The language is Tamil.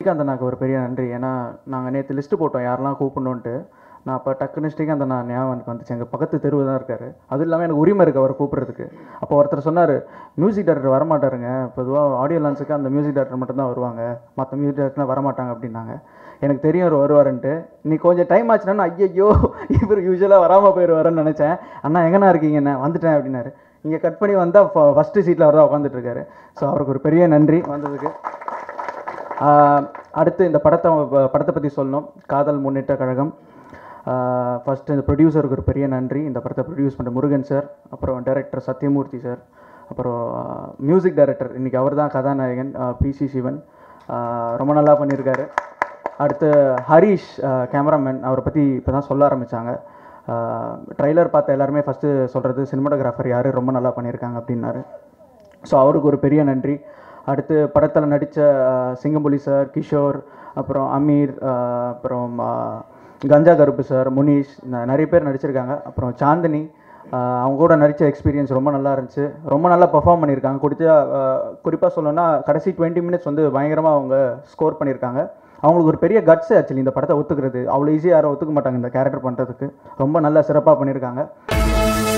ஸ்ரீகாந்த் அண்ணாக்கு ஒரு பெரிய நன்றி ஏன்னா நாங்கள் நேற்று லிஸ்ட்டு போட்டோம் யாரெல்லாம் கூப்பிடணுன்ட்டு நான் அப்போ டக்குன்னு ஸ்ரீகாந்த் அண்ணா ஞாபகம் எனக்கு வந்துச்சு எங்கள் பக்கத்து தெருவு தான் இருக்கார் அதுவும் இல்லாமல் எனக்கு உரிமை இருக்குது அவரை கூப்பிட்றதுக்கு அப்போ ஒருத்தர் சொன்னார் மியூசிக் டைரக்டர் வரமாட்டாருங்க பொதுவாக ஆடியோ லான்ஸுக்கு அந்த மியூசிக் டைரக்டர் மட்டும்தான் வருவாங்க மற்ற மியூசிக் டைரக்டர்லாம் வரமாட்டாங்க அப்படின்னாங்க எனக்கு தெரியும் அவர் வருவாருன்ட்டு நீ கொஞ்சம் டைம் ஆச்சுன்னா ஐயையோ இவர் யூஸ்வலாக வராமல் போயிடுவாருன்னு நினச்சேன் அண்ணா எங்கண்ணா இருக்கீங்கண்ணே வந்துட்டேன் அப்படின்னாரு இங்கே கட் பண்ணி வந்தால் ஃபஸ்ட்டு சீட்டில் அவர் தான் உட்காந்துட்டு இருக்காரு ஸோ அவருக்கு ஒரு பெரிய நன்றி வந்ததுக்கு ஆஹ் அடுத்து இந்த படத்தை ப- படத்தை பற்றி சொல்லணும் காதல் முன்னேற்ற கழகம் ஃபஸ்ட்டு இந்த ப்ரொடியூசருக்கு ஒரு பெரிய நன்றி இந்த படத்தை ப்ரொடியூஸ் பண்ண முருகன் சார் அப்புறம் டைரக்டர் சத்யமூர்த்தி சார் அப்புறம் மியூசிக் டைரக்டர் இன்றைக்கி அவர் தான் கதாநாயகன் பிசி சிவன் ஆஹ் ரொம்ப நல்லா பண்ணியிருக்காரு அடுத்து ஹரிஷ் கேமராமேன் அவரை பற்றி இப்போ தான் சொல்ல ஆரம்பித்தாங்க ட்ரைலர் பார்த்த எல்லாருமே ஃபஸ்ட்டு சொல்கிறது சினிமாட்டோகிராஃபர் யார் ரொம்ப நல்லா பண்ணியிருக்காங்க அப்படின்னாரு ஸோ அவருக்கு ஒரு பெரிய நன்றி அடுத்து படத்தில் நடித்த சிங்கம்புலி சார் கிஷோர் அப்புறம் அமீர் அஹ், அப்புறம் அஹ், கஞ்சா கருப்பு சார் முனீஷ் ந- நிறைய பேர் நடிச்சிருக்காங்க அப்புறம் சாந்தினி அஹ், அவங்க கூட நடித்த எக்ஸ்பீரியன்ஸ் ரொம்ப நல்லா இருந்துச்சு ரொம்ப நல்லா பெர்ஃபார்ம் பண்ணியிருக்காங்க கொடுத்த குறிப்பாக சொல்லணும்னா கடைசி டுவெண்ட்டி மினிட்ஸ் வந்து பயங்கரமாக அவங்க ஸ்கோர் பண்ணியிருக்காங்க அவங்களுக்கு ஒரு பெரிய கட்ஸ் ஆக்சுவலி இந்த படத்தை ஒத்துக்கிறது அவ்வளோ ஈஸியாக யாரும் ஒத்துக்க மாட்டாங்க இந்த கேரக்டர் பண்ணுறதுக்கு ரொம்ப நல்லா சிறப்பாக பண்ணியிருக்காங்க